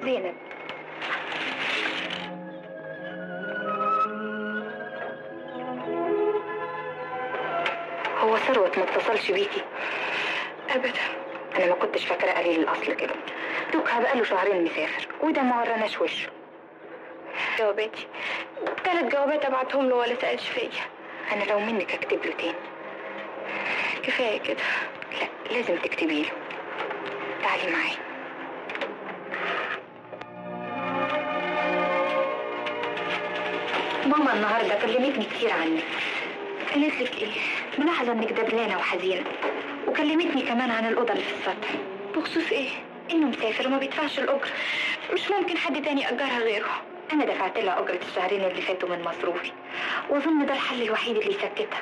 زينب هو ثروت ما اتصلش بيكي ابدا انا ما كنتش فاكره قليل الاصل كده دوكها بقاله شهرين مسافر وده ما وراناش وشه جواباتي ثلاث جوابات ابعتهم له ولا سالش فيا انا لو منك اكتب له تاني كفايه كده لا لازم تكتبي له تعالي معايا ماما النهارده كلمتني كتير عنك قالت لك ايه ملاحظه انك دبلانه وحزينه وكلمتني كمان عن الاوضه اللي في السطح بخصوص ايه انه مسافر وما بيدفعش الاجره مش ممكن حد تاني يأجرها غيره انا دفعت لها اجره الشهرين اللي فاتوا من مصروفي واظن ده الحل الوحيد اللي يسكتها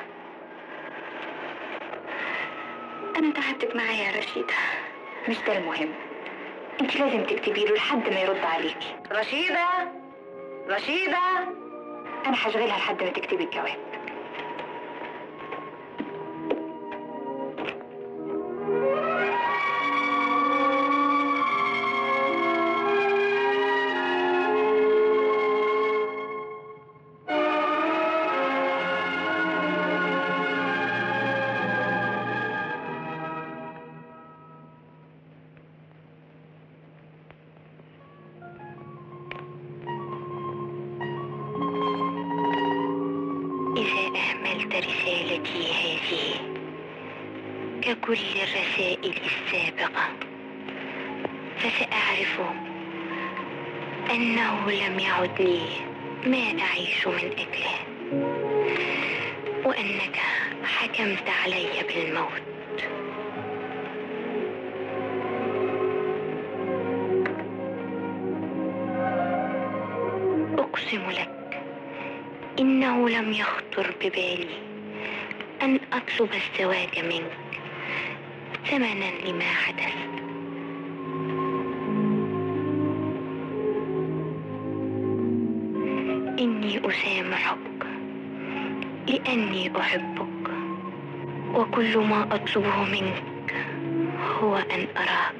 انا تعبتك معايا يا رشيدة مش ده المهم انت لازم تكتبي له لحد ما يرد عليكي رشيدة رشيدة انا هشغلها لحد ما تكتبي الجواب إذا أهملت رسالتي هذه ككل الرسائل السابقة فسأعرف أنه لم يعد لي ما أعيش من أجله وأنك حكمت علي بالموت أقسم لك إنه لم يخطر ببالي أن أطلب الزواج منك ثمنا لما حدث إني أسامحك لأني أحبك وكل ما أطلبه منك هو أن أراك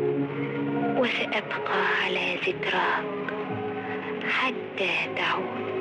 وسأبقى على ذكراك حتى تعود